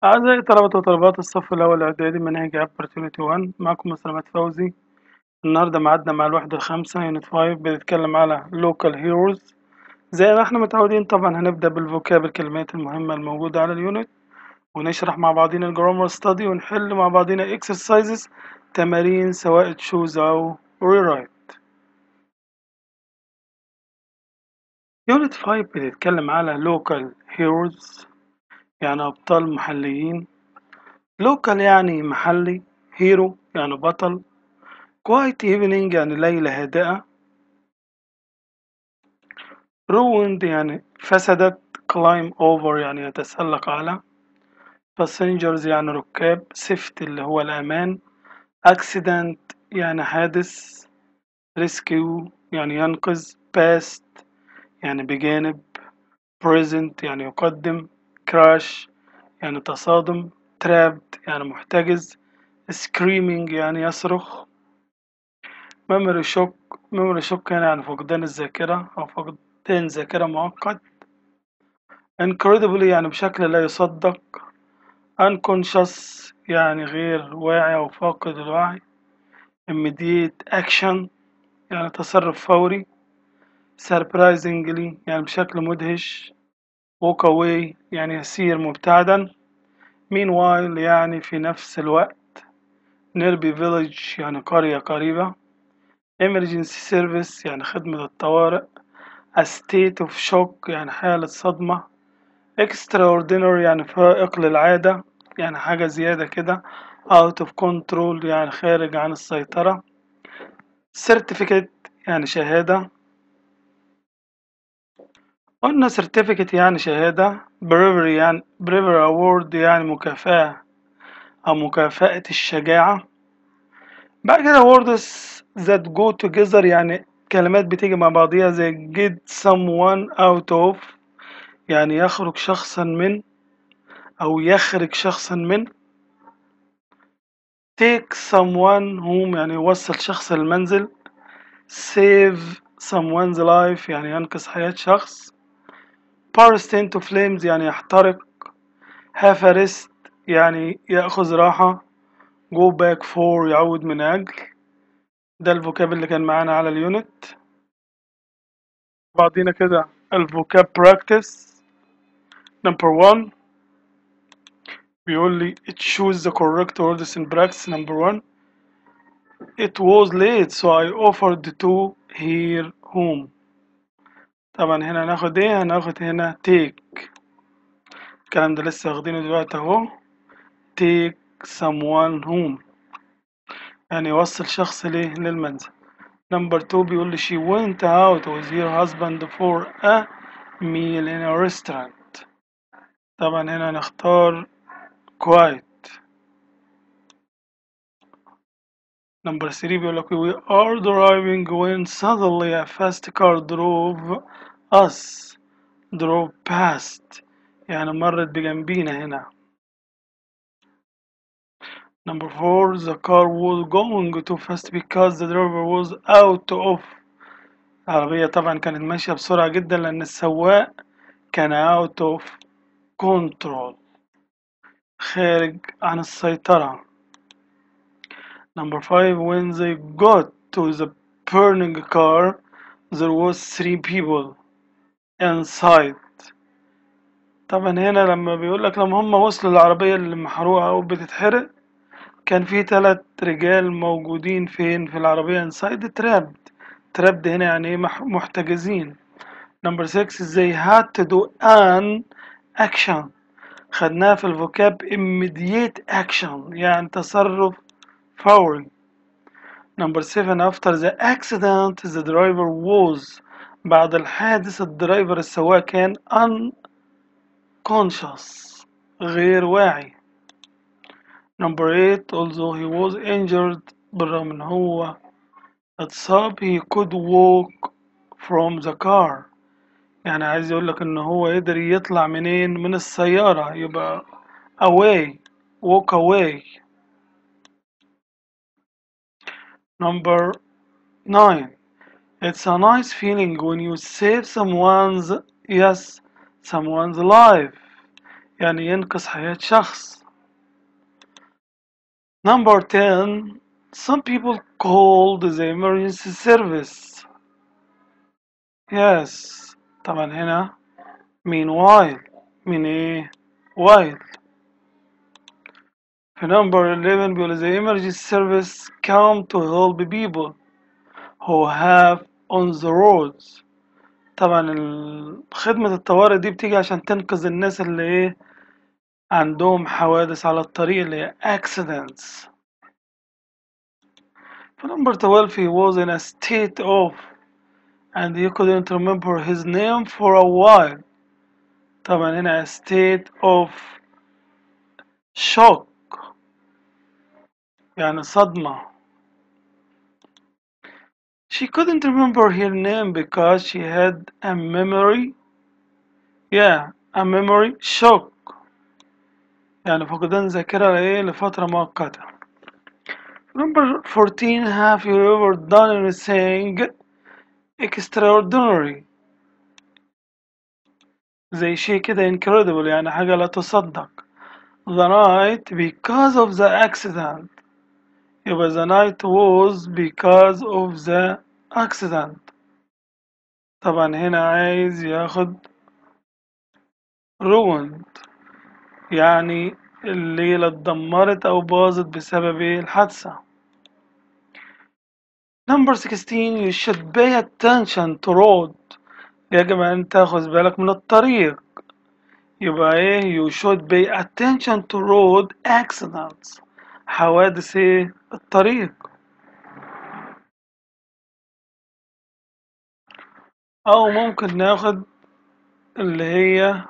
أعزائي طلبة وطالبات الصف الأول الإعدادي منهج Opportunity 1 معكم مستر أحمد فوزي النهاردة معادنا مع الوحدة الخامسة يونت 5 بنتكلم على Local Heroes زي ما احنا متعودين طبعا هنبدأ بالفوكاب الكلمات المهمة الموجودة على اليونت ونشرح مع بعضينا الجرامر ستادي ونحل مع بعضينا exercises تمارين سواء تشوز أو rewrite يونت 5 بتتكلم على Local Heroes يعني أبطال محليين لوكال يعني محلي هيرو يعني بطل كوايت ايفنينج يعني ليلة هادئة ruined يعني فسدت climb over يعني يتسلق على passengers يعني ركاب safety اللي هو الأمان accident يعني حادث rescue يعني ينقذ past يعني بجانب present يعني يقدم crash يعني تصادم trapped يعني محتجز screaming يعني يصرخ memory shock memory shock يعني فقدان الذاكرة أو فقدان ذاكرة مؤقت incredibly يعني بشكل لا يصدق unconscious يعني غير واعي أو فاقد الوعي immediate action يعني تصرف فوري surprisingly يعني بشكل مدهش walk away يعني يسير مبتعدا meanwhile يعني في نفس الوقت nearby village يعني قرية قريبة emergency service يعني خدمة الطوارئ a state of shock يعني حالة صدمة extraordinary يعني فائق للعادة يعني حاجة زيادة كده out of control يعني خارج عن السيطرة certificate يعني شهادة قلنا certificate يعني شهادة bravery يعني bravery award يعني مكافأة أو مكافأة الشجاعة بعد كده words that go together يعني كلمات بتيجي مع بعضيها زي get someone out of يعني يخرج شخصا من أو يخرج شخصا من take someone home يعني يوصل شخص المنزل save someone's life يعني ينقذ حياة شخص burst into flames يعني يحترق have a rest يعني يأخذ راحة go back for يعود من أجل ده الفوكاب اللي كان معانا على اليونت بعدين كده الفوكاب براكتس نمبر 1 بيقول لي choose the correct words in practice number 1 it was late so I offered to hear home طبعا هنا هناخد ايه هناخد هنا take الكلام ده لسه واخدينه دلوقتي اهو take someone home يعني يوصل شخص ليه للمنزل نمبر 2 بيقول لي she went out with her husband for a meal in a restaurant طبعا هنا نختار quiet نمبر 3 بيقول لك we are driving when suddenly a fast car drove us drove past يعني مرت بجنبينا هنا Number four, the car was going too fast because the driver was out of العربية طبعا كانت ماشية بسرعة جدا لأن السواق كان out of control خارج عن السيطرة Number five, when they got to the burning car, there was three people inside. طبعا هنا لما بيقول لك لما هم وصلوا العربية اللي محروقة أو بتتحرق كان في تلات رجال موجودين فين في العربية inside trapped trapped هنا يعني ايه محتجزين number six they had to do an action خدناها في الفوكاب immediate action يعني تصرف فوري number seven after the accident the driver was بعد الحادث الدرايفر السواق كان unconscious غير واعي Number 8 although he was injured بالرغم ان هو اتصاب he could walk from the car يعني عايز يقول لك ان هو قدر يطلع منين من السيارة يبقى away walk away Number 9 It's a nice feeling when you save someone's yes someone's life يعني ينقذ حياة شخص number 10 some people called the emergency service yes طبعا هنا meanwhile من ايه while في number 11 بيقول the emergency service come to help people who have on the roads طبعا ال- خدمة الطوارئ دي بتيجي عشان تنقذ الناس اللي ايه عندهم حوادث على الطريق اللي هي accidents في number 12 he was in a state of and he couldn't remember his name for a while طبعا هنا a state of shock يعني صدمة she couldn't remember her name because she had a memory yeah a memory shock يعني فقدان ذاكرة ايه لفترة مؤقتة number 14 have you ever done anything extraordinary زي شيء كده incredible يعني حاجة لا تصدق the night because of the accident يبقى the night was because of the accident طبعا هنا عايز ياخد ruined يعني الليلة اتدمرت أو باظت بسبب إيه؟ الحادثة Number 16 you should pay attention to road يجب أن تاخذ بالك من الطريق يبقى إيه you should pay attention to road accidents حوادث إيه الطريق أو ممكن ناخد اللي هي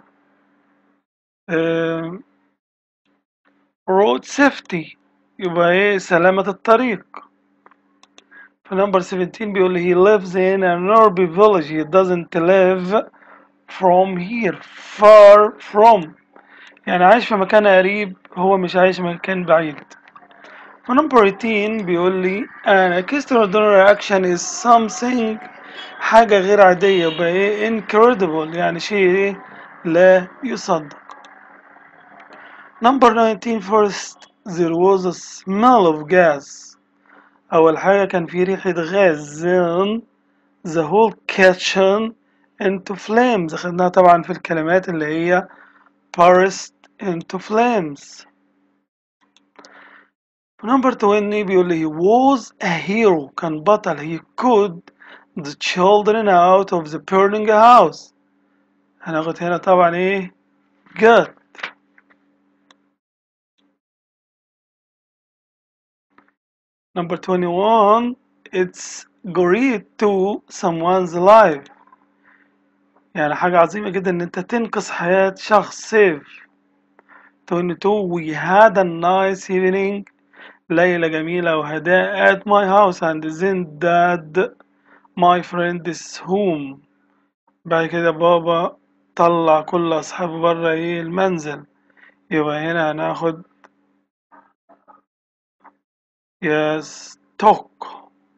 آه، road safety يبقى إيه سلامة الطريق في number 17 بيقول he lives in an urban village he doesn't live from here far from يعني عايش في مكان قريب هو مش عايش في مكان بعيد في number 18 بيقول لي an extraordinary action is something حاجة غير عادية يبقى ايه incredible يعني شيء ايه لا يصدق number 19 first there was a smell of gas أول حاجة كان في ريحة غاز then the whole kitchen into flames خدناها طبعا في الكلمات اللي هي burst into flames number 20 بيقول لي he was a hero كان بطل he could the children out of the burning house هناخد هنا طبعا ايه good number 21 it's great to someone's life يعني حاجة عظيمة جدا ان انت تنقذ حياة شخص save 22 we had a nice evening ليلة جميلة وهداء at my house and then dad my friend is home بعد كده بابا طلع كل أصحابه برا إيه المنزل يبقى هنا هناخد yes talk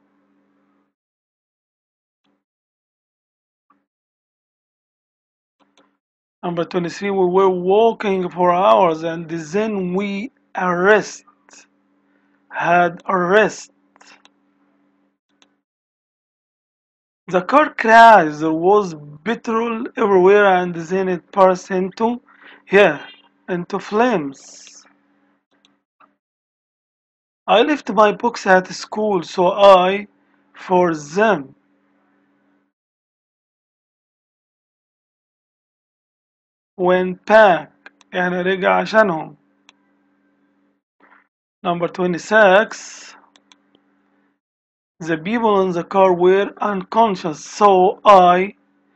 number 23 we were walking for hours and then we arrest had arrest The car crashed. There was petrol everywhere, and then it burst into, yeah, into flames. I left my books at school, so I, for them. Went back يعني رجع عشانهم. Number 26. The people in the car were unconscious, so I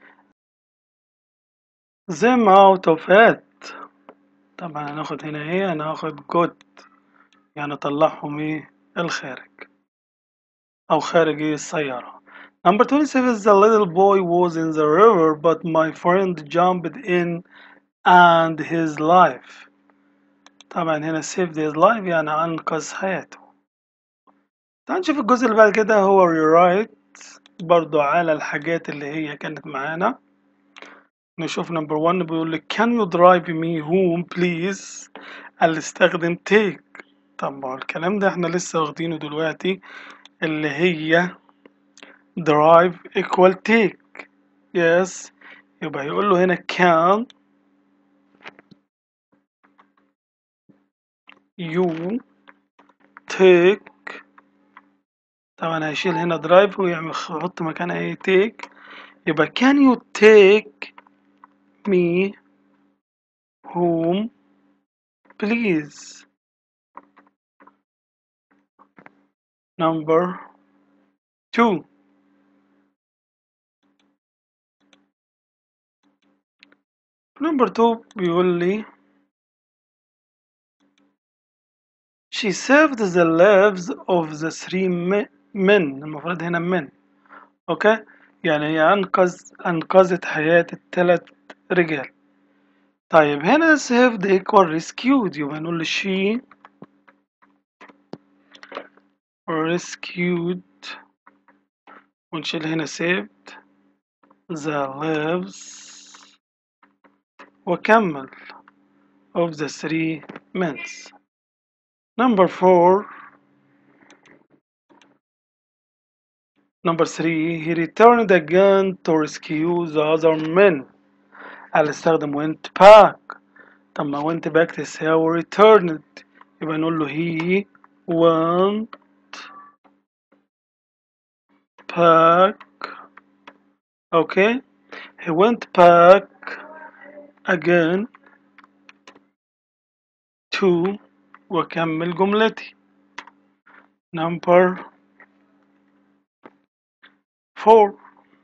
them out of it. طبعا هناخد هنا ايه هناخد good يعني طلعهم ايه الخارج او خارج ايه السيارة number 27 the little boy was in the river but my friend jumped in and his life طبعا هنا saved his life يعني انقذ حياته تعال نشوف الجزء اللي بعد كده هو rewrite برضو على الحاجات اللي هي كانت معانا نشوف نمبر 1 بيقول لك can you drive me home please قال لي استخدم take طب ما هو الكلام ده احنا لسه واخدينه دلوقتي اللي هي drive equal take yes يبقى يقول له هنا can you take طبعا هيشيل هنا drive ويعمل يحط مكانها ايه take يبقى can you take me home please number two number two بيقول لي she saved the lives of the three me- men المفروض هنا men اوكي يعني هي انقذ انقذت حياة الثلاث رجال طيب هنا saved equal rescued يبقى نقول له she rescued ونشيل هنا saved the lives وكمل of the three men number four number three he returned again to rescue the other men قال استخدم went back طب ما went back تساوي returned يبقى نقول له he went back okay he went back again to وأكمل جملتي number four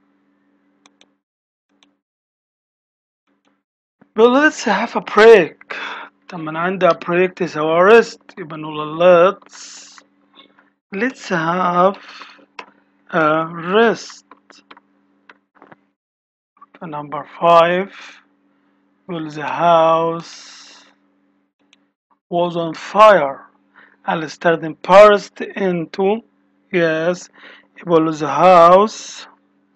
Well, let's have a break طب ما أنا عندي a break تساوي rest يبقى نقول let's let's have a rest number five well the house was on fire I'll استخدم burst into yes يبقى the house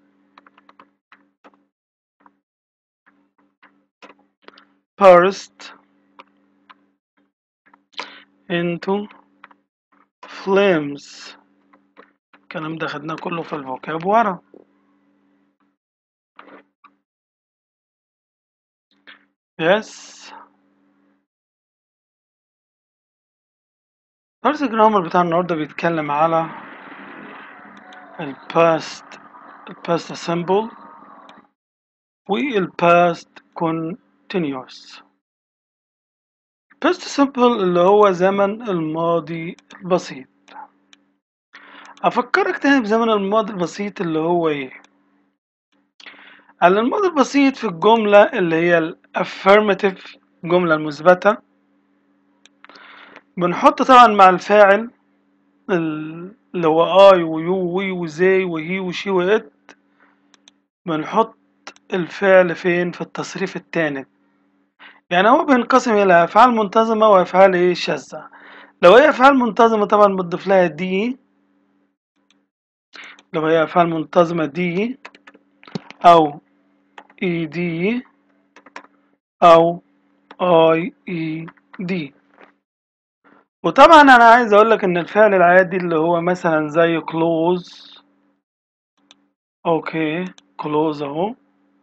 burst into flames الكلام ده خدناه كله في الفوكاب ورا yes درس الجرامر بتاع النهارده بيتكلم على الباست الباست simple والباست continuous الباست simple اللي هو زمن الماضي البسيط أفكرك تاني بزمن الماضي البسيط اللي هو إيه قال الماضي البسيط في الجملة اللي هي الأفيرماتيف الجملة المثبتة بنحط طبعا مع الفاعل اللي هو اي ويو وي وزي وهي وشي وات بنحط الفعل فين في التصريف التاني يعني هو بينقسم إلى أفعال منتظمة وأفعال إيه شاذة لو هي أفعال منتظمة طبعا بتضيف لها دي لو هي أفعال منتظمة دي أو إي دي أو أي إي دي وطبعا أنا عايز أقول لك إن الفعل العادي اللي هو مثلا زي close أوكي close أهو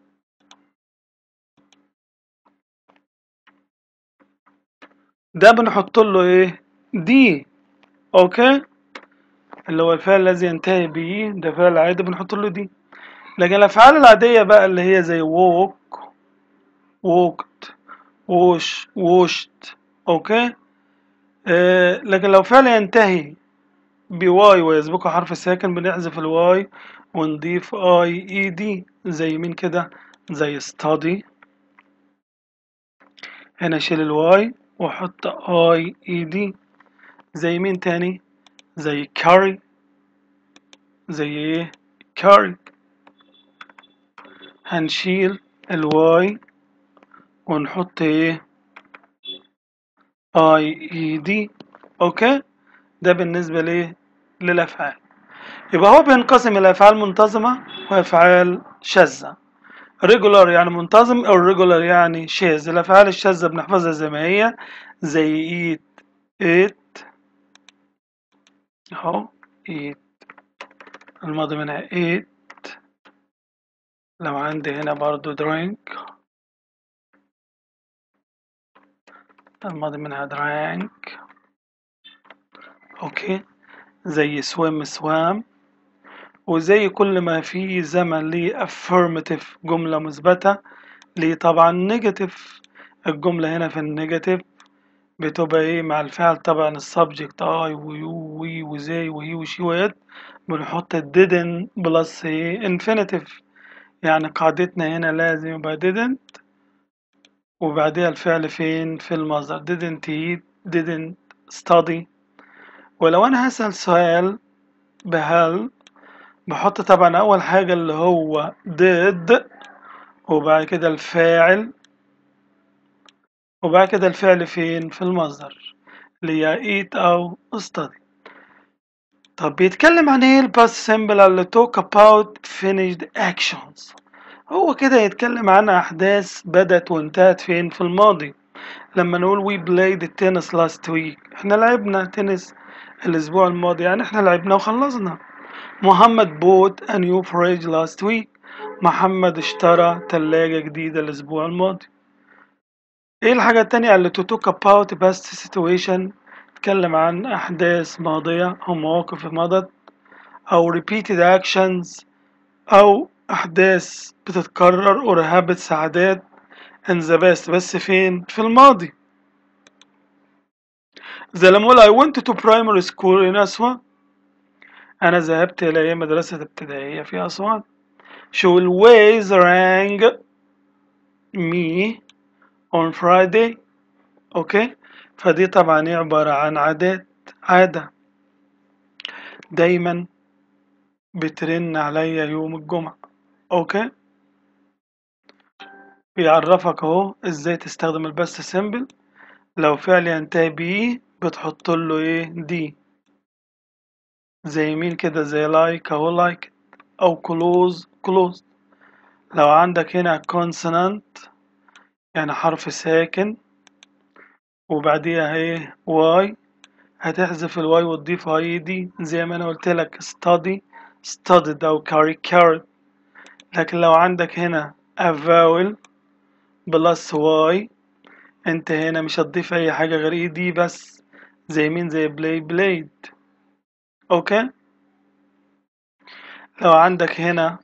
ده بنحط له ايه دي اوكي اللي هو الفعل الذي ينتهي به ده فعل عادي بنحط له دي لكن الافعال العاديه بقى اللي هي زي walk walked wash washed اوكي آه لكن لو فعل ينتهي بواي ويسبقه حرف ساكن بنحذف الواي ونضيف اي اي دي زي مين كده زي study هنا اشيل الواي واحط اي اي دي زي مين تاني زي كاري زي ايه كاري هنشيل الواي ونحط ايه اي اي دي اوكي ده بالنسبة ليه للافعال يبقى هو بينقسم الى افعال منتظمة وافعال شاذة regular يعني منتظم irregular يعني شاذ الأفعال الشاذة بنحفظها زي ما هي زي eat ate أهو eat الماضي منها ate لو عندي هنا برضو drink الماضي منها drank أوكي زي swim swam وزي كل ما في زمن ليه affirmative جملة مثبتة ليه طبعا negative الجملة هنا في النيجاتيف بتبقى ايه مع الفعل طبعا السبجكت اي ويو وي وزي وهي وشي ويت بنحط didn't بلس ايه infinitive يعني قاعدتنا هنا لازم يبقى didn't وبعدها الفعل فين في المصدر didn't eat didn't study ولو انا هسأل سؤال بهل بحط طبعا اول حاجة اللي هو did وبعد كده الفاعل وبعد كده الفعل فين في المصدر اللي هي eat أو study طب بيتكلم عن ايه الباست سيمبل اللي talk about finished actions هو كده يتكلم عن أحداث بدأت وانتهت فين في الماضي لما نقول we played tennis last week احنا لعبنا تنس الأسبوع الماضي يعني احنا لعبنا وخلصنا محمد bought a new fridge last week محمد اشترى تلاجة جديدة الأسبوع الماضي ايه الحاجة التانية اللي to talk about past situation تتكلم عن أحداث ماضية أو مواقف مضت أو repeated actions أو أحداث بتتكرر or habits عادات in the past بس فين في الماضي زي لما أقول I went to primary school in أسوان أنا ذهبت إلى مدرسة ابتدائية في أسوان She always rang me on Friday أوكي فدي طبعا عبارة عن عادات عادة دايما بترن عليا يوم الجمعة أوكي بيعرفك أهو إزاي تستخدم البست سيمبل لو فعل ينتهي بإيه بتحط له إيه دي زي مين كده زي لايك أهو لايك أو كلوز كلوز لو عندك هنا consonant يعني حرف ساكن وبعديها ايه واي هتحذف الواي وتضيف اي دي زي ما انا قلت لك study studied او carry carried لكن لو عندك هنا a vowel بلس واي انت هنا مش هتضيف اي حاجة غير اي دي بس زي مين زي play played اوكي لو عندك هنا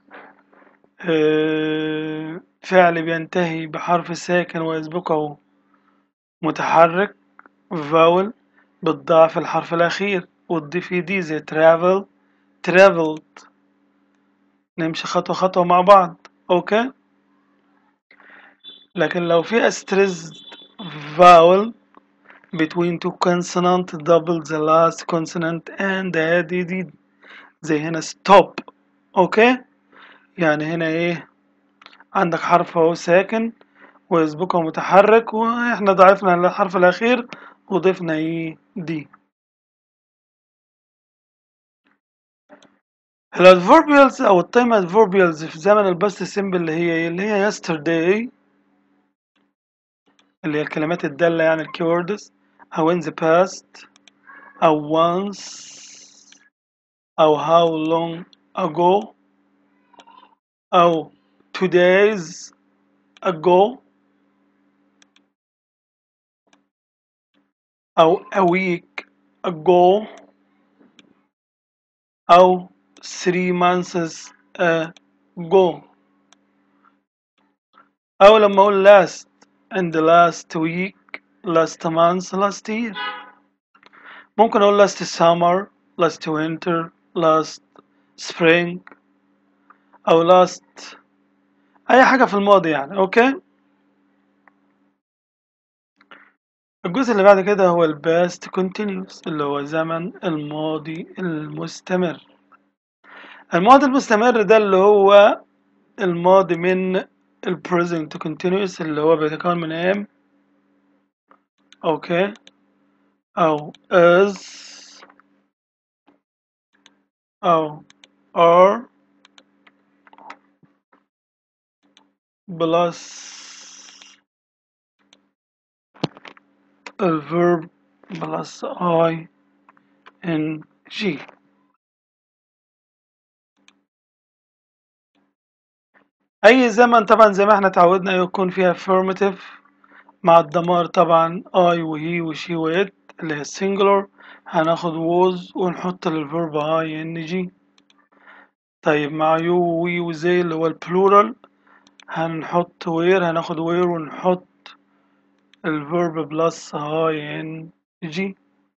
آه، فعل بينتهي بحرف ساكن ويسبقه متحرك vowel بتضاعف الحرف الأخير وتضيف دي زي travel traveled نمشي خطوة خطوة مع بعض أوكي لكن لو في stressed vowel between two consonant double the last consonant and add دي زي هنا stop أوكي يعني هنا إيه عندك حرف أهو ساكن ويسبقه متحرك واحنا ضعفنا الحرف الأخير وضفنا ايه دي الادفوربيالز أو التايم ادفوربيالز في زمن الباست سيمبل اللي هي ايه اللي هي yesterday اللي هي الكلمات الدالة يعني الكيوردز أو in the past أو once أو how long ago أو two days ago أو a week ago أو three months ago أو لما أقول last in the last week last month last year ممكن أقول last summer last winter last spring أو last أي حاجة في الماضي يعني أوكي الجزء اللي بعد كده هو الباست continuous اللي هو زمن الماضي المستمر الماضي المستمر ده اللي هو الماضي من ال present continuous اللي هو بيتكون من am اوكي او is او are بلس الفيرب بلس اي ان جي اي زمن طبعا زي ما احنا اتعودنا يكون فيها affirmative مع الدمار طبعا I وهي وشي وإت اللي هي السنجلر هناخد was ونحط للفيرب اي ان جي طيب مع يو وي وزي اللي هو البلورال هنحط وير هناخد وير ونحط الفيرب بلس هاي ان جي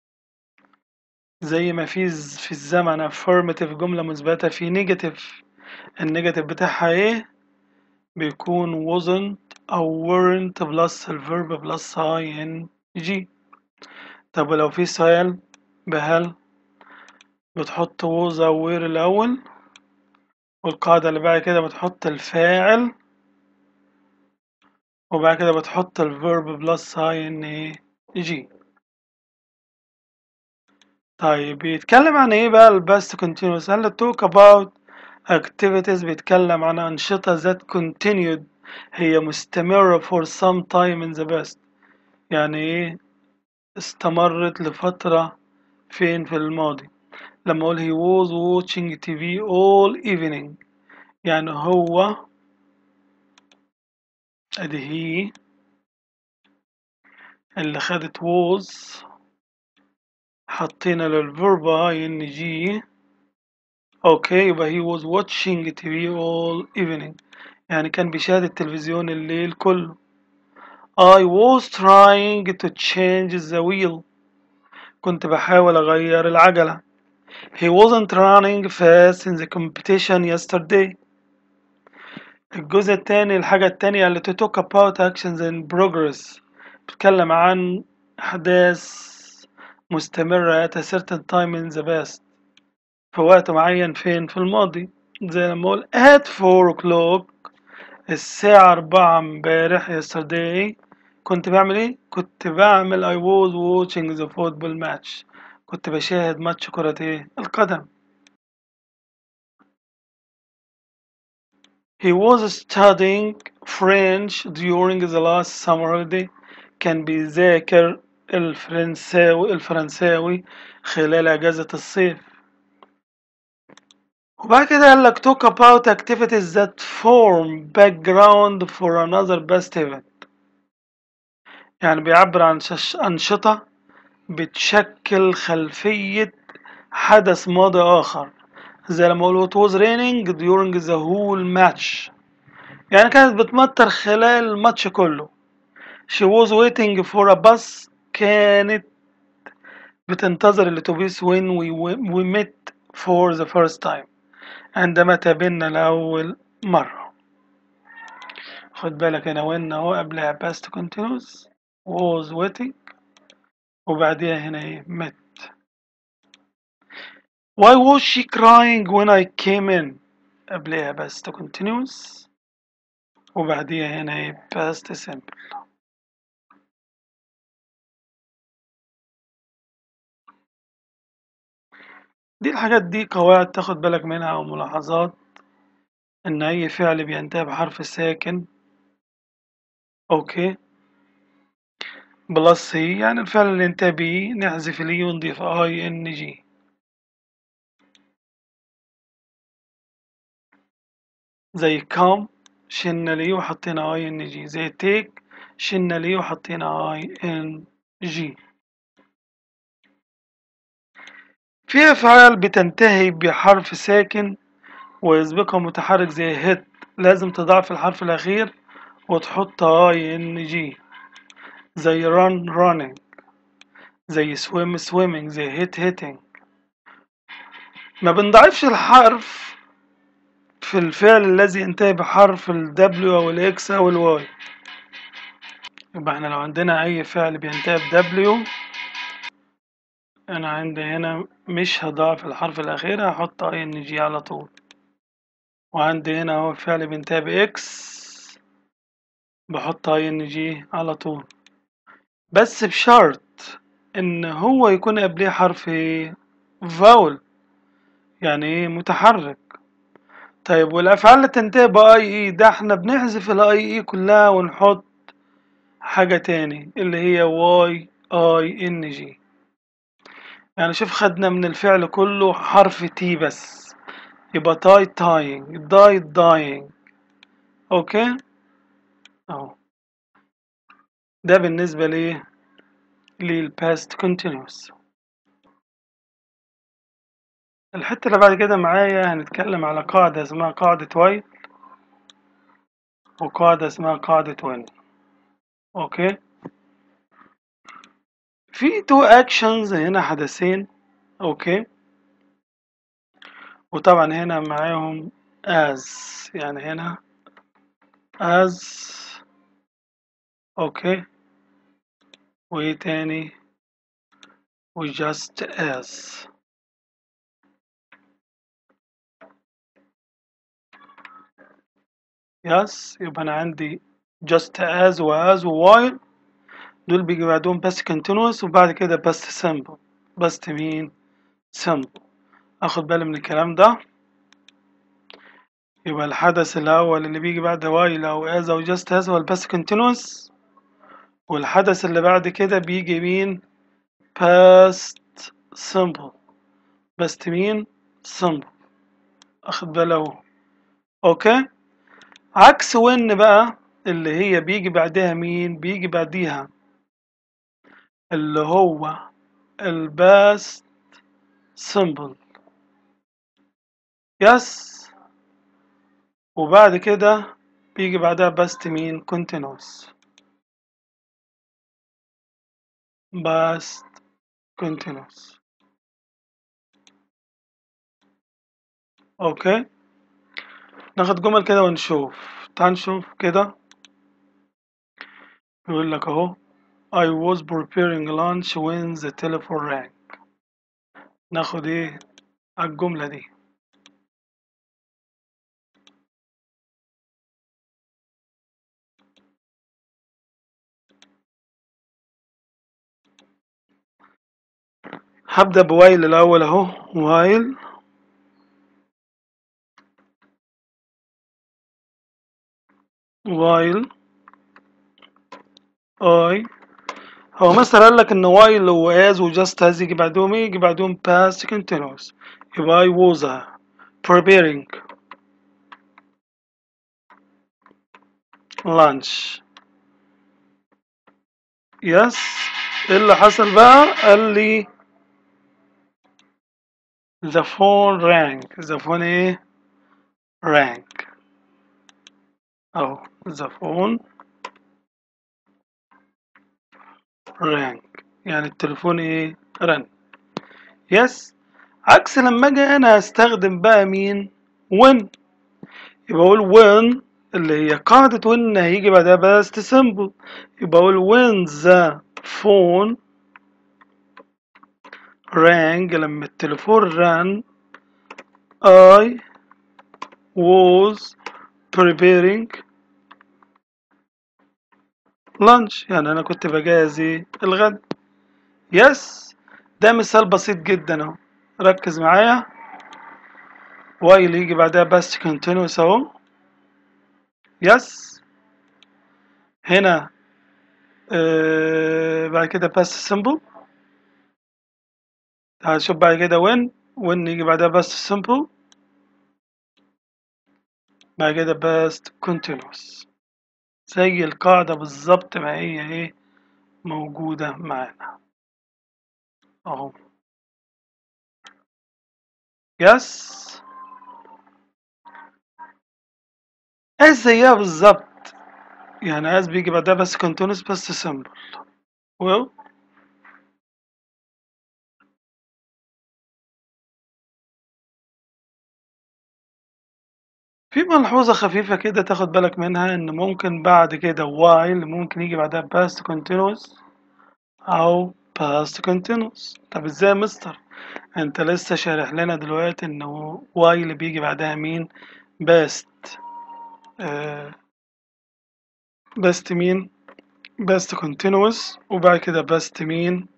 زي ما في ز- في الزمن affirmative جملة مثبتة في negative النيجاتيف بتاعها ايه بيكون wasn't أو weren't بلس الفيرب بلس هاي ان جي طب ولو في سؤال بهل بتحط was أو were الأول والقاعدة اللي بعد كده بتحط الفاعل وبعد كده بتحط الفيرب بلس هاي ان جي طيب بيتكلم عن ايه بقى الباست continuous قال talk about activities بيتكلم عن أنشطة that continued هي مستمرة for some time in the past يعني ايه استمرت لفترة فين في الماضي لما اقول he was watching TV all evening يعني هو ادي هي اللي خدت was حطينا للفيرب اي ان جي اوكي يبقى he was watching TV all evening يعني كان بيشاهد التلفزيون الليل كله I was trying to change the wheel كنت بحاول أغير العجلة He wasn't running fast in the competition yesterday الجزء التاني الحاجة التانية اللي to talk about actions in progress بتتكلم عن أحداث مستمرة at a certain time in the past في وقت معين فين في الماضي زي لما أقول at 4 o'clock الساعة أربعة امبارح yesterday كنت بعمل ايه؟ كنت بعمل I was watching the football match كنت بشاهد ماتش كرة ايه؟ القدم He was studying French during the last summer holiday كان بيذاكر الفرنساوي الفرنساوي خلال أجازة الصيف وبعد كده قال لك talk about activities that form background for another past event يعني بيعبر عن شش- أنشطة بتشكل خلفية حدث ماضي آخر زي لما أقول it was raining during the whole match يعني كانت بتمطر خلال الماتش كله she was waiting for a bus كانت بتنتظر الأتوبيس when we, we met for the first time عندما تقابلنا لأول مرة خد بالك هنا when أهو قبلها past continuous was waiting وبعديها هنا ايه met Why was she crying when I came in قبلها past continuous وبعديها هنا ايه past simple دي الحاجات دي قواعد تاخد بالك منها أو ملاحظات إن أي فعل بينتهي بحرف ساكن أوكي بلس هي يعني الفعل اللي انتهى بيه نحذف ليه ونضيف اي ان جي زي كام شلنا ليه وحطينا اي ان جي زي تيك شلنا ليه وحطينا اي ان جي في افعال بتنتهي بحرف ساكن ويسبقها متحرك زي هيت لازم تضاعف الحرف الاخير وتحط اي ان جي زي run running زي swim swimming زي hit hitting ما بنضعفش الحرف في الفعل الذي ينتهي بحرف ال W أو ال X أو ال Y يبقى احنا لو عندنا أي فعل بينتهي ب W أنا عندي هنا مش هضاعف الحرف الأخير هحط اي ان جي على طول وعندي هنا هو فعل بينتهي ب X بحط اي ان جي على طول بس بشرط إن هو يكون قبليه حرف فاول يعني ايه متحرك طيب والافعال اللي تنتهي باي اي ده احنا بنحذف الاي اي كلها ونحط حاجة تاني اللي هي واي اي ان جي يعني شوف خدنا من الفعل كله حرف تي بس يبقى تاي تاينج داي داينج اوكي اهو ده بالنسبة ليه للباست كونتينوس الحتة اللي بعد كده معايا هنتكلم على قاعدة اسمها قاعدة وايل وقاعدة اسمها قاعدة وين اوكي في تو اكشنز هنا حدثين اوكي وطبعا هنا معاهم as يعني هنا as اوكي وايه تاني و just as يس يبقى انا عندي just as و as و while دول بيجي بعدهم best continuous وبعد كده best simple best مين simple اخد بالي من الكلام ده يبقى الحدث الاول اللي بيجي بعد while او as او just as هو الباست continuous والحدث اللي بعد كده بيجي مين past simple best مين simple اخد بالي اهو اوكي عكس وين بقى اللي هي بيجي بعدها مين بيجي بعديها اللي هو الباست سمبل يس وبعد كده بيجي بعدها باست مين continuous باست continuous اوكي ناخد جمل كده ونشوف تعال نشوف كده يقول لك اهو I was preparing lunch when the telephone rang ناخد ايه على الجملة دي هبدأ بوايل الأول أهو وايل while I هو مثلا قال لك ان while و as و just as يجي بعدهم ايه يجي بعدهم past continuous يبقى I was preparing lunch yes ايه اللي حصل بقى قال لي the phone rang the phone ايه rang اهو the phone rang يعني التليفون ايه رن يس عكس لما اجي انا استخدم بقى مين when يبقى اقول when اللي هي قاعدة when هيجي بعدها بس simple يبقى اقول when the phone rang لما التليفون رن I was preparing lunch يعني انا كنت بجهز ايه الغد يس ده مثال بسيط جدا اهو ركز معايا وايل يجي بعدها بس continuous اهو يس هنا آه بعد كده بس simple هشوف بعد كده when when يجي بعدها بس simple بعد كده بس continuous زي القاعدة بالظبط ما هي ايه موجودة معانا اهو يس اس زيها بالظبط يعني اس بيجي بعدها بس continuous بس simple well في ملحوظة خفيفة كده تاخد بالك منها إن ممكن بعد كده while ممكن يجي بعدها past continuous أو past continuous طب إزاي يا مستر؟ أنت لسه شارح لنا دلوقتي إنه while بيجي بعدها مين؟ past آه past مين؟ past continuous وبعد كده past مين؟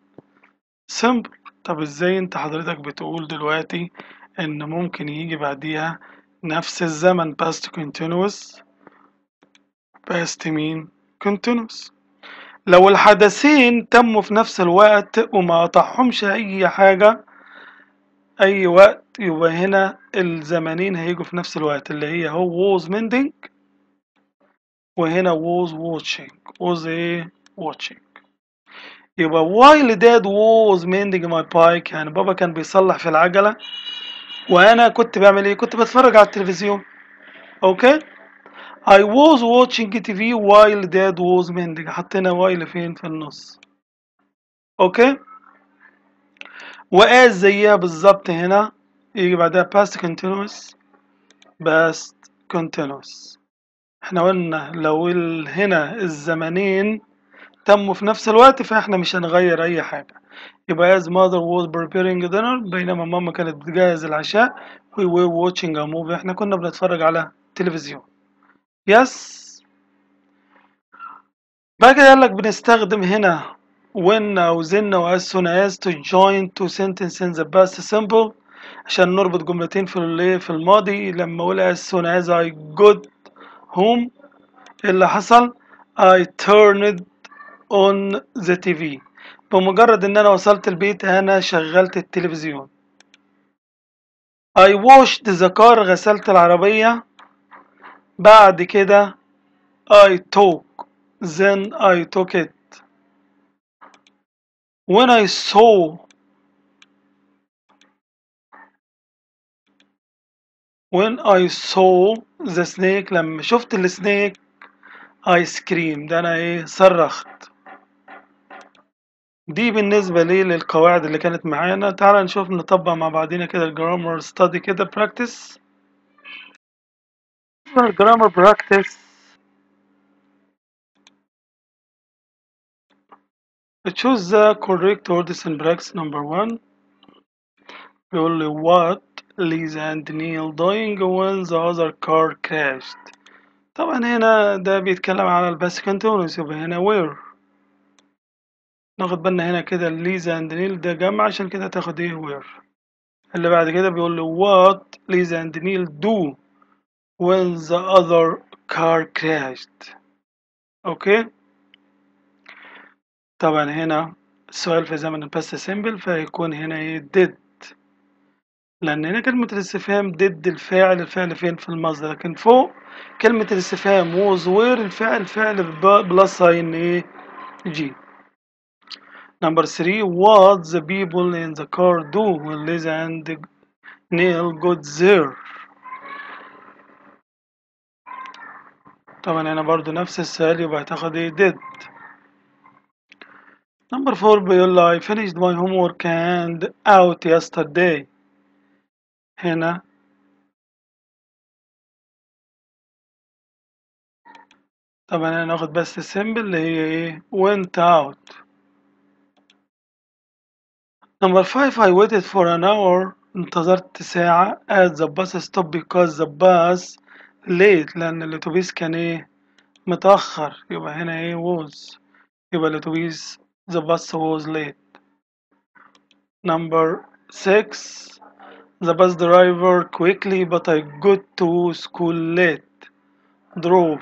simple طب إزاي أنت حضرتك بتقول دلوقتي إن ممكن يجي بعديها نفس الزمن past continuous past مين continuous لو الحدثين تموا في نفس الوقت وما قطعهمش أي حاجة أي وقت يبقى هنا الزمنين هيجوا في نفس الوقت اللي هي هو was mending وهنا was watching was ايه watching يبقى while dad was mending my bike يعني بابا كان بيصلح في العجلة وأنا كنت بعمل ايه كنت بتفرج على التلفزيون اوكي I was watching TV while dad was mending حطينا while فين في النص اوكي وآز زيها بالظبط هنا يجي بعدها past continuous past continuous احنا قلنا لو ال- هنا الزمنين تموا في نفس الوقت فاحنا مش هنغير اي حاجة يبقى as mother was preparing dinner بينما ماما كانت بتجهز العشاء we were watching a movie احنا كنا بنتفرج على تلفزيون يس بعد كده قال لك بنستخدم هنا when أو then أو as soon as to join two sentences in the past simple عشان نربط جملتين في ال- في الماضي لما أقول as soon as I got home إيه اللي حصل I turned on the TV بمجرد إن أنا وصلت البيت أنا شغلت التلفزيون I washed the car غسلت العربية بعد كده I took then I took it when I saw when I saw the snake لما شفت السنيك I screamed ده أنا إيه صرخت دي بالنسبة لي للقواعد اللي كانت معانا تعال نشوف نطبق مع بعضينا كده الجرامر study كده practice الجرامر practice choose the correct words in practice number one بيقول لي what Lisa and Neil doing when the other car crashed طبعا هنا ده بيتكلم على الباس كونتينوس يبقى هنا where ناخد بالنا هنا كده ليزا اند نيل ده جمع عشان كده تاخد ايه where اللي بعد كده بيقول لي what ليزا and نيل do when the other car crashed اوكي طبعا هنا السؤال في زمن الباست سيمبل فيكون هنا ايه did لان هنا كلمة الاستفهام did الفاعل الفعل فين في المصدر لكن فوق كلمة الاستفهام was where الفعل فعل بلس ساين ايه جي Number three, what the people in the car do when Lisa and Neil got there. طبعا هنا برضو نفس السؤال يبقى هتاخد ايه did. Number four بيقول لي I finished my homework and out yesterday. هنا طبعا هنا ناخد بس السيمبل اللي هي ايه went out. Number five I waited for an hour انتظرت ساعة at the bus stop because the bus late لأن الأتوبيس كان ايه متأخر يبقى هنا ايه was يبقى الأتوبيس the bus was late number six the bus driver quickly but I got to school late drove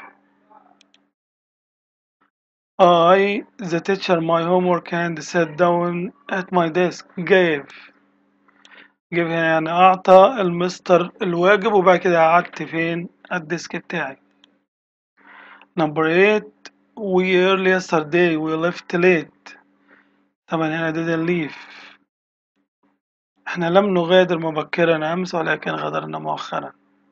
I the teacher my homework and sat down at my desk gave gave يعني أعطى المستر الواجب وبعد كده قعدت فين على الديسك بتاعي number eight we early yesterday we left late طبعا هنا didn't leave احنا لم نغادر مبكرا أمس ولكن غادرنا مؤخرا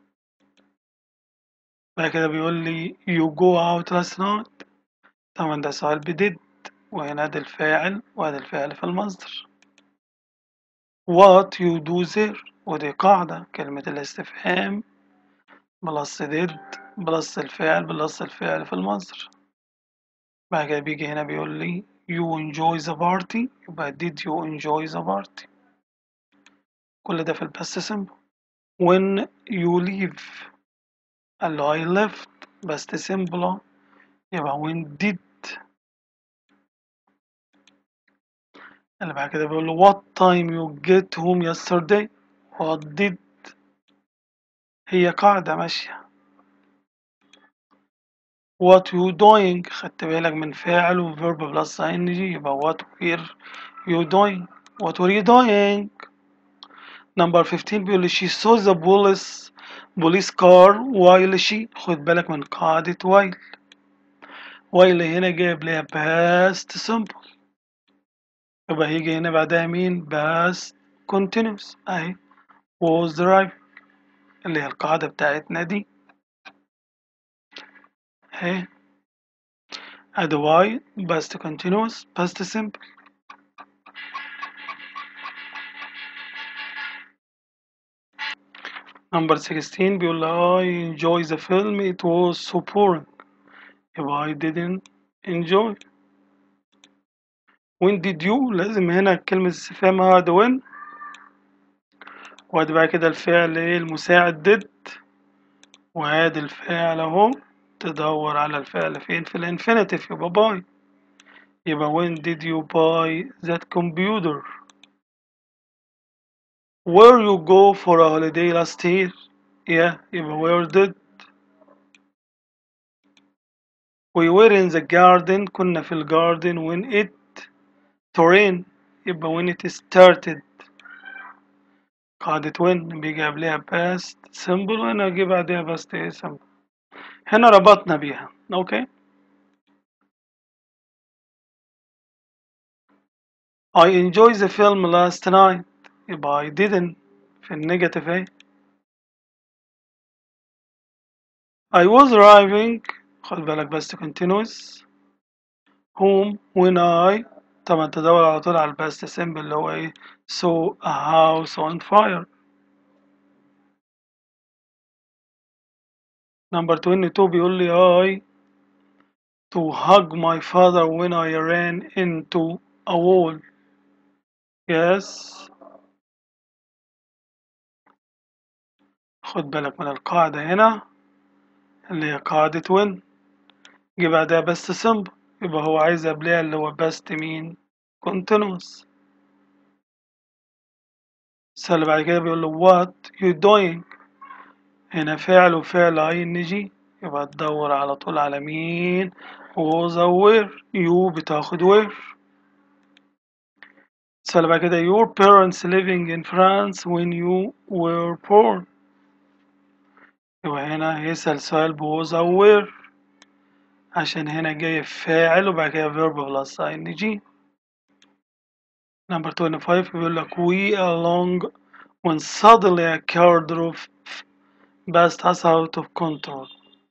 بعد كده بيقول لي you go out last night طبعا ده سؤال بدid وهنا ده الفاعل وهذا الفعل في المصدر what you do there ودي قاعدة كلمة الاستفهام بلس did بلس الفعل بلس الفعل في المصدر بعد كده بيجي هنا بيقول لي you enjoy the party يبقى did you enjoy the party كل ده في الباست simple when you leave قال له I left بس simple يبقى when did اللي بعد كده بيقول له what time you get home yesterday what did هي قاعدة ماشية what you doing خدت بالك من فاعل و verb plus ing يبقى what were you doing what were you doing number 15 بيقول لي she saw the police police car while she خد بالك من قاعدة while while هنا جايب ليها past simple يبقى هيجي هنا بعدها مين past continuous اهي was driving اللي هي القاعدة بتاعتنا دي اهي ادي واي past continuous past simple number 16 بيقول لي I enjoy the film it was so boring يبقى I didn't enjoy when did you لازم هنا كلمة استفهام هذا when وادي بقى كده الفعل ايه المساعد did وادي الفعل اهو تدور على الفعل فين في الانفينيتيف يبقى باي يبقى when did you buy that computer where you go for a holiday last year yeah يبقى where did we were in the garden كنا في الجاردن when it to rain يبقى when it started قاعدة when بيجي قبلها past simple وهنا أجي بعدها past ايه simple هنا ربطنا بيها اوكي I enjoyed the film last night يبقى I didn't في النيجاتيف اهي I was driving خد بالك بس continuous home when I طبعا تدور على طول على الباست سيمبل اللي هو ايه saw a house on fire number 22 بيقول لي I to hug my father when I ran into a wall yes خد بالك من القاعدة هنا اللي هي قاعدة when جه بعدها بس simple يبقى هو عايز قبلها اللي هو best مين continuous السؤال اللي بعد كده بيقول له what you doing هنا فعل وفعل ing يبقى تدور على طول على مين was أو where you بتاخد where السؤال اللي بعد كده your parents living in France when you were born يبقى هنا هيسأل سؤال بوز أو where عشان هنا جاي فاعل وبعد كده verb plus ing number 25 بيقول لك we along when suddenly a car drove past us out of control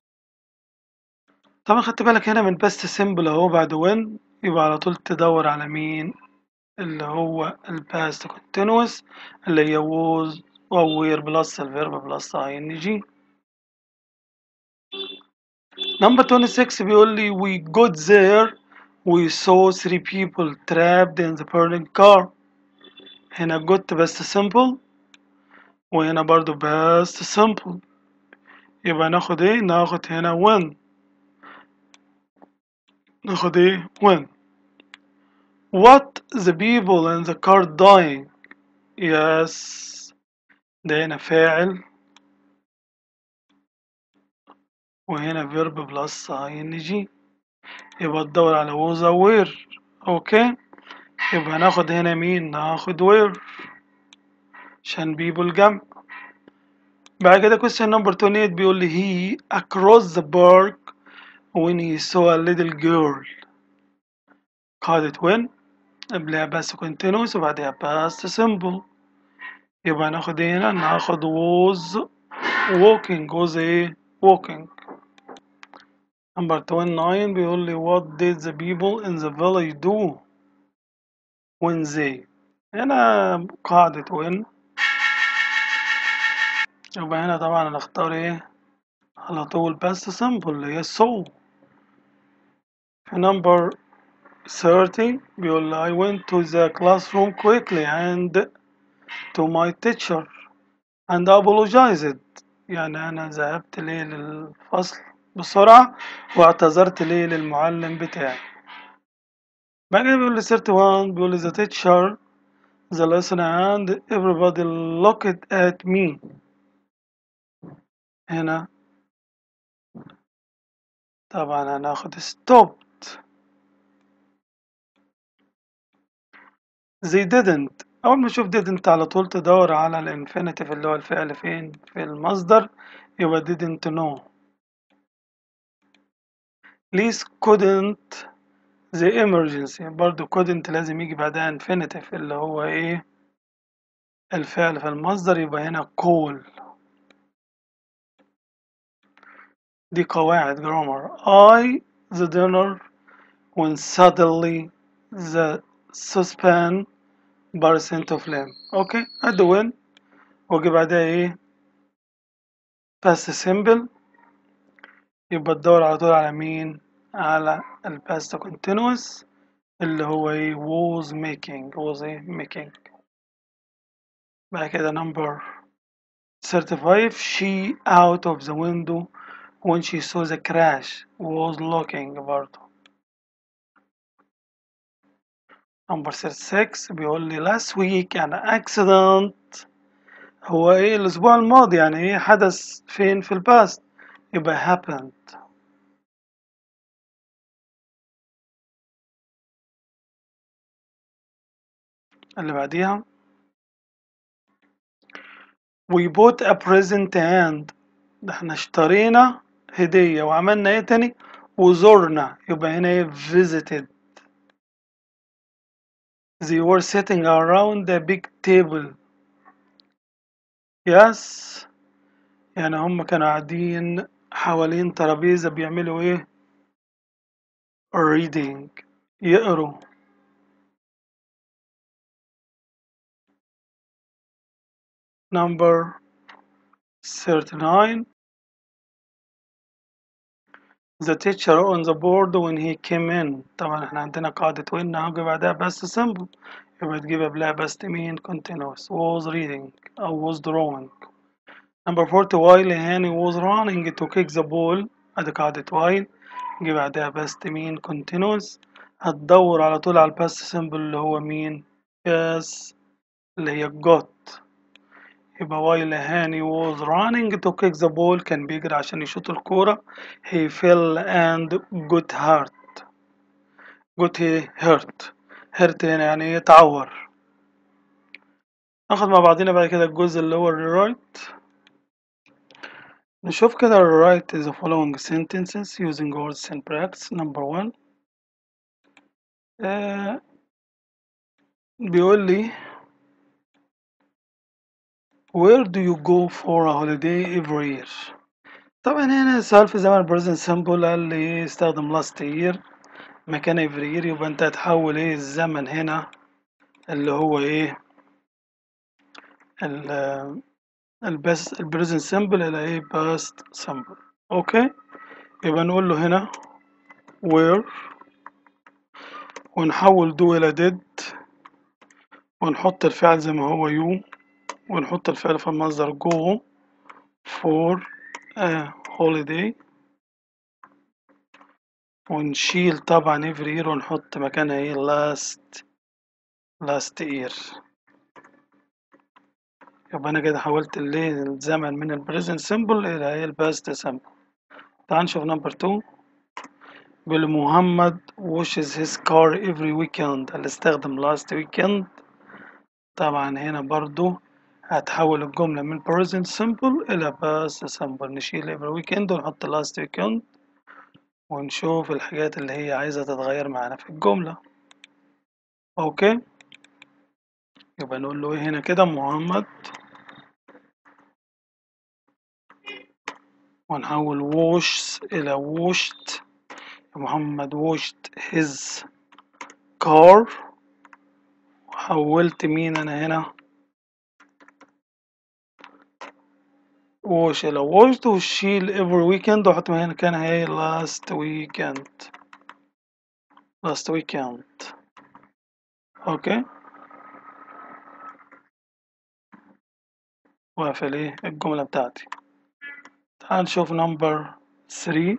طبعا خدت بالك هنا من best simple اهو بعد when يبقى على طول تدور على مين اللي هو ال past continuous اللي هي was أو were plus الverb plus ing Number 26 بيقول لي we got there we saw three people trapped in the burning car هنا got بس simple وهنا برضو بس simple يبقى ناخد ايه ناخد هنا when ناخد ايه when what the people in the car dying yes ده هنا فاعل وهنا verb plus ing يبقى تدور على was أو where اوكي يبقى ناخد هنا مين ناخد where عشان people جمع بعد كده question number 28 بيقول لي he across the park when he saw a little girl قاعدة when قبلها بس continuous وبعدها past simple يبقى ناخد هنا ناخد was walking was ايه walking number 29 بيقول لي what did the people in the village do when they هنا قاعدة when يبقى هنا طبعا هنختار ايه على طول past simple اللي هي so في number 30 بيقول لي I went to the classroom quickly and to my teacher and apologized يعني أنا ذهبت ليه للفصل بسرعة واعتذرت ليه للمعلم بتاعي بعد كده بيقول لي 31 بيقول لي the teacher the lesson and everybody looked at me هنا طبعا هناخد stopped they didn't أول ما تشوف didn't على طول تدور على الانفينيتيف اللي هو الفعل فين في المصدر يبقى didn't know please couldn't the emergency برضو couldn't لازم يجي بعدها infinitive اللي هو ايه الفعل في المصدر يبقى هنا call دي قواعد grammar I the dinner when suddenly the saucepan burst into flame اوكي ادي when واجي بعدها ايه past simple يبقى تدور على طول على مين على ال past continuous اللي هو ايه was making was ايه making بعد كده number 35 she out of the window when she saw the crash was looking برضه number 36 بيقول لي last week an accident هو ايه الاسبوع الماضي يعني ايه حدث فين في الباست يبقى happened اللي بعديها we bought a present and ده احنا اشترينا هدية وعملنا ايه تاني وزرنا يبقى هنا ايه visited they were sitting around a big table yes يعني هم كانوا قاعدين حوالين ترابيزة بيعملوا ايه reading يقروا number 39 the teacher on the board when he came in طبعا احنا عندنا قاعدة when هاجي بعدها بس simple يبقى تجيب قبلها بس مين continuous was reading أو was drawing number 40 while هاني was running to kick the ball ادي قاعدة while نجي بعدها بس مين continuous هتدور على طول على الباست simple اللي هو مين yes اللي هي got يبقى while هاني was running to kick the ball كان بيجري عشان يشوط الكورة he fell and got hurt got hurt hurt هنا يعني ايه اتعور ناخد مع بعضنا بعد كده الجزء اللي هو الرايت نشوف كده الرايت the following sentences using words and practice number one آه بيقول لي Where do you go for a holiday every year؟ طبعا هنا سؤال في زمن present simple قال لي ايه استخدم last year مكان every year يبقى انت هتحول ايه الزمن هنا اللي هو ايه ال البس البريزنت سمبل الى ايه باست سمبل اوكي يبقى نقول له هنا where ونحول do الى did ونحط الفعل زي ما هو you ونحط الفعل في المصدر go for a holiday ونشيل طبعا every year ونحط مكانها ايه last last year يبقى انا كده حولت الايه الزمن من البريزنت سيمبل الى ايه الباست سيمبل تعال نشوف نمبر 2 بيقول محمد washes his car every weekend اللي استخدم last weekend طبعا هنا برضو هتحول الجملة من present simple إلى past simple نشيل every weekend ونحط last weekend ونشوف الحاجات اللي هي عايزة تتغير معانا في الجملة أوكي يبقى نقول له إيه هنا كده محمد ونحول wash إلى washed محمد washed his car وحولت مين أنا هنا wash إلى washed وشيل every weekend وأحط هنا كان هي last weekend last weekend أوكي وأقفل إيه الجملة بتاعتي تعال نشوف number 3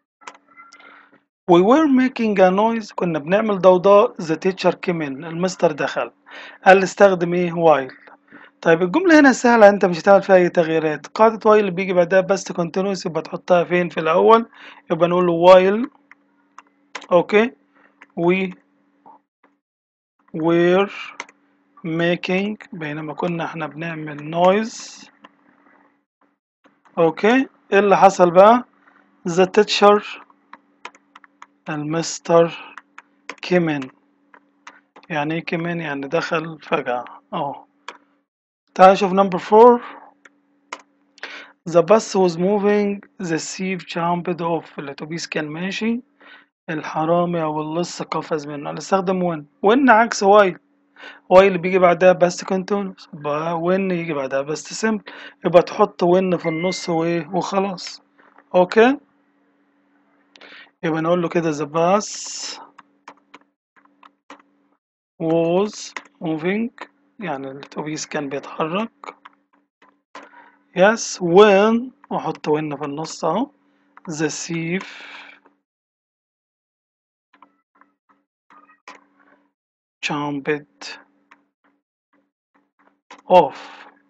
We were making a noise كنا بنعمل ضوضاء the teacher came in المستر دخل قال لي استخدم ايه while طيب الجملة هنا سهلة انت مش هتعمل فيها اي تغييرات قاعدة while اللي بيجي بعدها بس continuous يبقى تحطها فين في الأول يبقى نقول له while اوكي we were making بينما كنا احنا بنعمل noise اوكي ايه اللي حصل بقى the teacher المستر came in يعني ايه came in يعني دخل فجأة اهو تعال نشوف number four the bus was moving the thief jumped off الاتوبيس كان ماشي الحرامي او اللص قفز منه هنستخدم when when عكس while while اللي بيجي بعدها best continuous يبقى when يجي بعدها best simple يبقى تحط when في النص وايه وخلاص اوكي يبقى نقول له كده the bus was moving يعني الأتوبيس كان بيتحرك yes when وأحط when في النص أهو the thief jumped off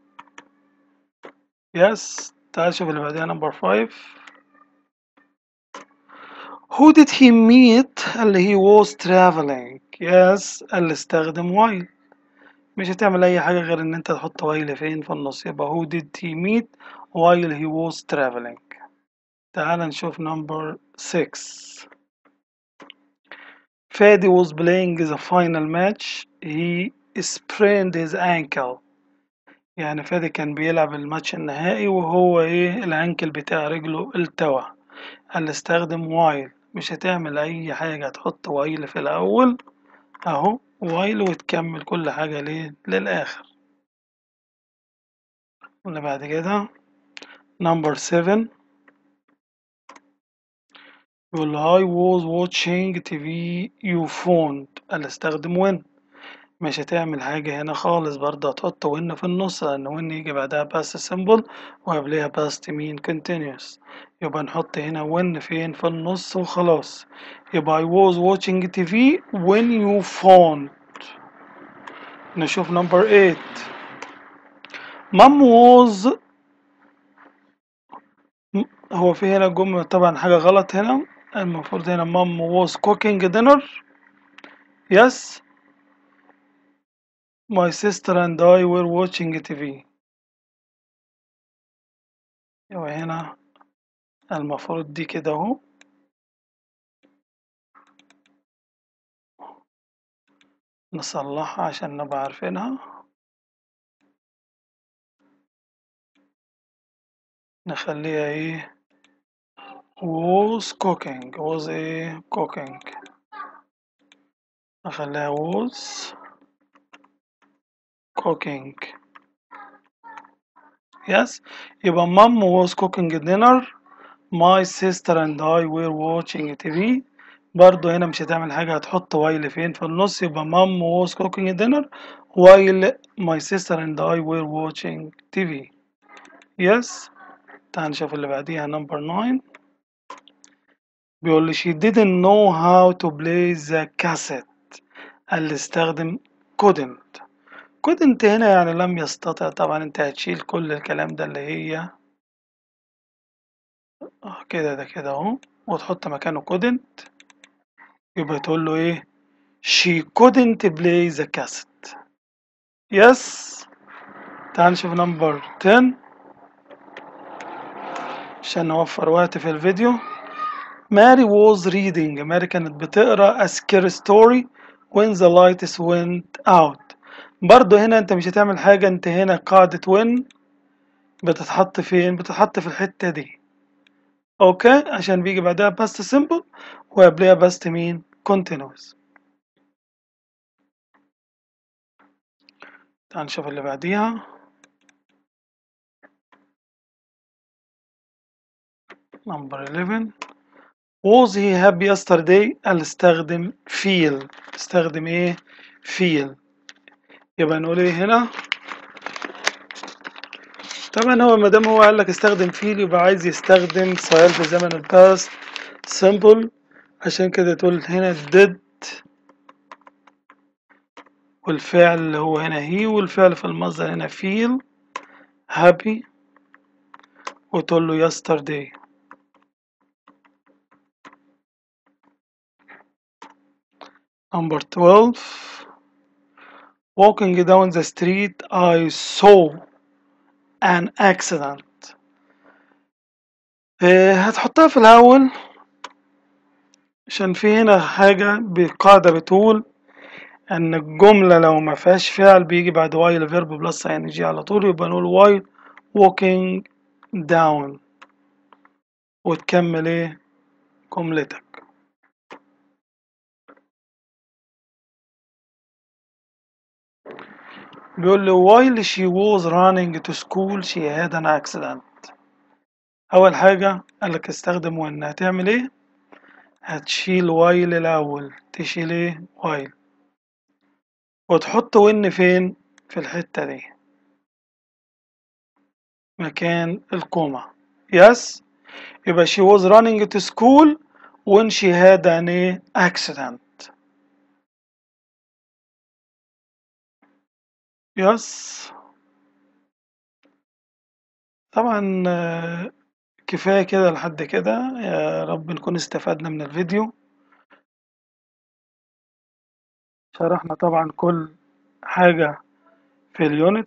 yes تعال شوف اللي بعدها number five who did he meet اللي he was traveling yes اللي استخدم while مش هتعمل أي حاجة غير إن أنت تحط while فين في النص يبقى who did he meet while he was traveling تعال نشوف number six Fadi was playing the final match he sprained his ankle يعني فادي كان بيلعب الماتش النهائي وهو ايه الانكل بتاع رجله التوى قال استخدم وايل مش هتعمل اي حاجة تحط وايل في الاول اهو وايل وتكمل كل حاجة ليه للاخر واللي بعد كده number seven يقول له I was watching TV you phoned قال استخدم when مش هتعمل حاجة هنا خالص برضه هتحط when في النص لأن when يجي بعدها past simple وقبلها past mean continuous يبقى نحط هنا when فين في النص وخلاص يبقى I was watching TV when you phoned نشوف number 8 mom was هو في هنا جملة طبعا حاجة غلط هنا المفروض هنا mom was cooking dinner yes my sister and I were watching TV يبقى هنا المفروض دي كده اهو نصلحها عشان نبقى عارفينها نخليها ايه was cooking was ايه cooking نخليها was cooking yes يبقى mom was cooking dinner my sister and I were watching TV برضو هنا مش هتعمل حاجة هتحط while فين في النص يبقى mom was cooking dinner while my sister and I were watching TV yes تعال نشوف اللي بعديها number 9 بيقول لي she didn't know how to play the cassette اللي استخدم couldn't couldn't هنا يعني لم يستطع طبعا انت هتشيل كل الكلام ده اللي هي اه كده ده كده اهو وتحط مكانه couldn't يبقى تقول له ايه she couldn't play the cassette yes تعال نشوف نمبر 10 عشان نوفر وقت في الفيديو ماري was reading ماري كانت بتقرا a scary story when the lights went out برضو هنا انت مش هتعمل حاجة انت هنا قاعدة when بتتحط فين بتتحط في الحتة دي اوكي عشان بيجي بعدها past simple وقبلها past مين continuous تعال نشوف اللي بعديها number 11 was he happy yesterday قال استخدم feel استخدم ايه feel يبقى نقول ايه هنا طبعا هو مادام هو قال لك استخدم فيل يبقى عايز يستخدم سؤال في زمن الباست simple عشان كده تقول هنا did والفعل اللي هو هنا he والفعل في المصدر هنا feel happy وتقول له yesterday number 12 walking down the street I saw an accident إيه، هتحطها في الأول عشان في هنا حاجة بقاعدة بتقول إن الجملة لو ما فيهاش فعل بيجي بعد وايل فيرب بلس ان جي على طول يبقى نقول وايل walking down وتكمل ايه جملتك بيقول له while she was running to school she had an accident أول حاجة قالك استخدم when هتعمل ايه هتشيل while الأول تشيل ايه while وتحط when فين في الحتة دي مكان الكومة yes يبقى she was running to school when she had an ايه accident يس طبعا آه، كفاية كده لحد كده يا رب نكون استفدنا من الفيديو شرحنا طبعا كل حاجة في اليونت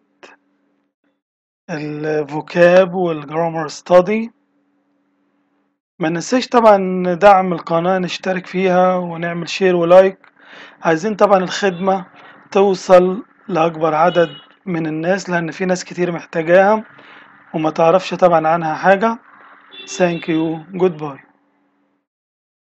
الفوكاب والجرامر ستادي ما ننساش طبعا دعم القناة نشترك فيها ونعمل شير ولايك عايزين طبعا الخدمة توصل لأكبر عدد من الناس لأن في ناس كتير محتاجاها وما تعرفش طبعا عنها حاجة thank you goodbye